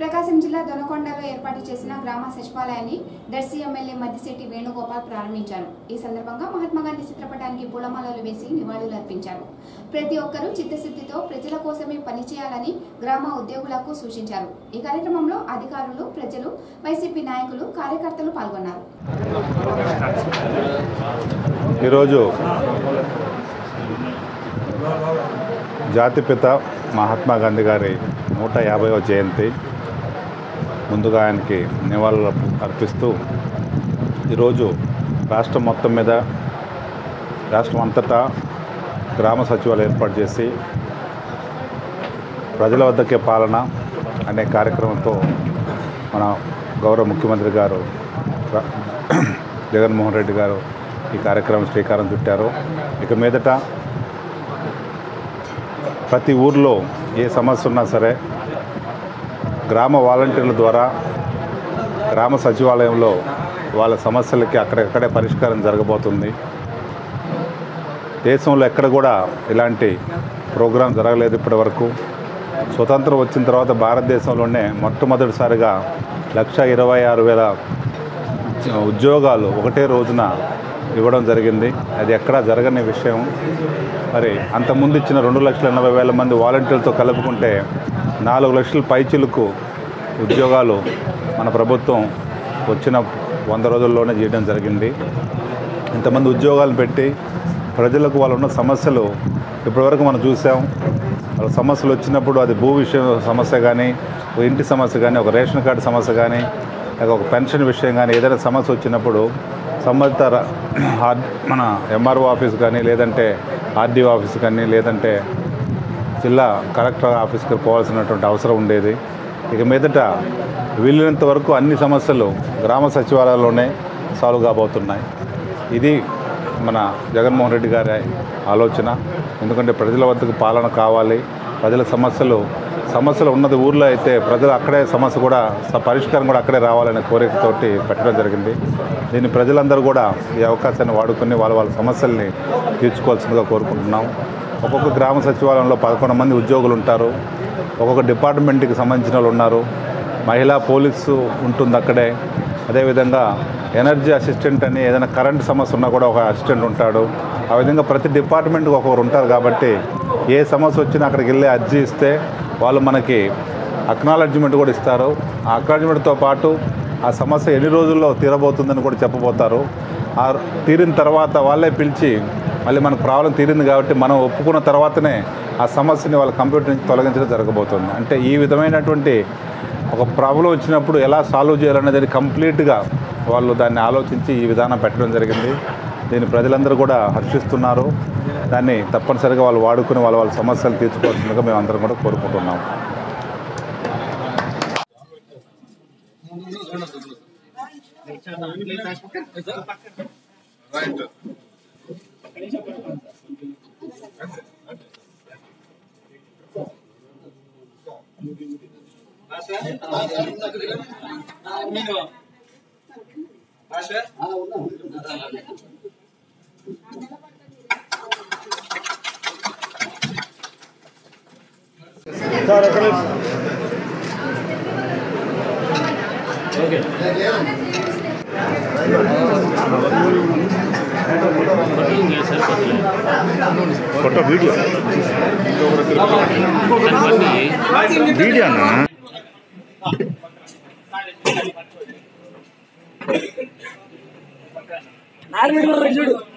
ప్రకాశం జిల్లా దొనకొండలో ఏర్పాటు చేసిన గ్రామ సచివాలయాన్ని దర్శి ఎమ్మెల్యే మద్దిశెట్టి వేణుగోపాల్ ప్రారంభించారు ఈ సందర్భంగా మహాత్మా గాంధీ చిత్రపటానికి పూలమాలలు వేసి నివాళులు అర్పించారు ప్రతి ఒక్కరూ చిత్తశుద్ధితో ప్రజల కోసమే పనిచేయాలని గ్రామ ఉద్యోగులకు సూచించారు ఈ కార్యక్రమంలో అధికారులు ప్రజలు వైసీపీ నాయకులు కార్యకర్తలు పాల్గొన్నారు ఈరోజు జాతిపిత మహాత్మా గాంధీ గారి నూట యాభైవ జయంతి ముందుగా ఆయనకి నివాళులు అర్పిస్తూ ఈరోజు రాష్ట్రం మొత్తం మీద రాష్ట్రం అంతటా గ్రామ సచివాలయం ఏర్పాటు చేసి ప్రజల వద్దకే పాలన అనే కార్యక్రమంతో మన గౌరవ ముఖ్యమంత్రి గారు ర- జగన్మోహన్ రెడ్డి గారు ఈ కార్యక్రమం శ్రీకారం చుట్టారు ఇక మీదట ప్రతి ఊర్లో ఏ సమస్య ఉన్నా సరే గ్రామ వాలంటీర్ల ద్వారా గ్రామ సచివాలయంలో వాళ్ళ సమస్యలకి అక్కడక్కడే పరిష్కారం జరగబోతుంది దేశంలో ఎక్కడ కూడా ఇలాంటి ప్రోగ్రాం జరగలేదు ఇప్పటి వరకు స్వతంత్రం వచ్చిన తర్వాత భారతదేశంలోనే మొట్టమొదటిసారిగా లక్ష ఇరవై ఆరు వేల ఉద్యోగాలు ఒకటే రోజున ఇవ్వడం జరిగింది అది ఎక్కడా జరగని విషయం మరి అంతకుముందు ఇచ్చిన రెండు లక్షల ఎనభై వేల మంది వాలంటీర్లతో కలుపుకుంటే నాలుగు లక్షల పైచిలకు ఉద్యోగాలు మన ప్రభుత్వం వచ్చిన వంద రోజుల్లోనే చేయడం జరిగింది ఇంతమంది ఉద్యోగాలు పెట్టి ప్రజలకు వాళ్ళు ఉన్న సమస్యలు ఇప్పటివరకు మనం చూసాం వాళ్ళ సమస్యలు వచ్చినప్పుడు అది భూ విషయం సమస్య కానీ ఒక ఇంటి సమస్య కానీ ఒక రేషన్ కార్డు సమస్య కానీ లేక ఒక పెన్షన్ విషయం కానీ ఏదైనా సమస్య వచ్చినప్పుడు సంబంధిత ర- ఆర్- మన ఎంఆర్ఓ ఆఫీస్ కానీ లేదంటే ఆర్డీఓ ఆఫీస్ కానీ లేదంటే జిల్లా కలెక్టర్ ఆఫీస్కి పోవాల్సినటువంటి అవసరం ఉండేది ఇక మీదట వీలైనంత వరకు అన్ని సమస్యలు గ్రామ సచివాలయాల్లోనే సాల్వ్ కాబోతున్నాయి ఇది మన జగన్మోహన్ రెడ్డి గారి ఆలోచన ఎందుకంటే ప్రజల వద్దకు పాలన కావాలి ప్రజల సమస్యలు సమస్యలు ఉన్నది ఊర్లో అయితే ప్రజలు అక్కడే సమస్య కూడా స- పరిష్కారం కూడా అక్కడే రావాలనే కోరికతోటి పెట్టడం జరిగింది దీన్ని ప్రజలందరూ కూడా ఈ అవకాశాన్ని వాడుకొని వాళ్ళ వాళ్ళ సమస్యల్ని తీర్చుకోవాల్సిందిగా కోరుకుంటున్నాం ఒక్కొక్క గ్రామ సచివాలయంలో పదకొండు మంది ఉద్యోగులు ఉంటారు ఒక్కొక్క డిపార్ట్మెంట్కి సంబంధించిన వాళ్ళు ఉన్నారు మహిళా పోలీసు ఉంటుంది అక్కడే అదేవిధంగా ఎనర్జీ అసిస్టెంట్ అని ఏదైనా కరెంట్ సమస్య ఉన్నా కూడా ఒక అసిస్టెంట్ ఉంటాడు ఆ విధంగా ప్రతి డిపార్ట్మెంట్కి ఒక్కొక్కరు ఉంటారు కాబట్టి ఏ సమస్య వచ్చినా అక్కడికి వెళ్ళి అర్జీ ఇస్తే వాళ్ళు మనకి అక్నాలడ్జ్మెంట్ కూడా ఇస్తారు ఆ అక్నాలడ్జ్మెంట్తో పాటు ఆ సమస్య ఎన్ని రోజుల్లో తీరబోతుందని కూడా చెప్పబోతారు ఆ తీరిన తర్వాత వాళ్ళే పిలిచి మళ్ళీ మనకు ప్రాబ్లం తీరింది కాబట్టి మనం ఒప్పుకున్న తర్వాతనే ఆ సమస్యని వాళ్ళ కంప్యూటర్ నుంచి తొలగించడం జరగబోతుంది అంటే ఈ విధమైనటువంటి ఒక ప్రాబ్లం వచ్చినప్పుడు ఎలా సాల్వ్ చేయాలనేది కంప్లీట్గా వాళ్ళు దాన్ని ఆలోచించి ఈ విధానం పెట్టడం జరిగింది దీన్ని ప్రజలందరూ కూడా హర్షిస్తున్నారు దాన్ని తప్పనిసరిగా వాళ్ళు వాడుకుని వాళ్ళ వాళ్ళ సమస్యలు తీర్చుకోవాల్సిందిగా మేము అందరం కూడా కోరుకుంటున్నాం ఫోటో వీడియో వీడియోనా నాలుగు చూడు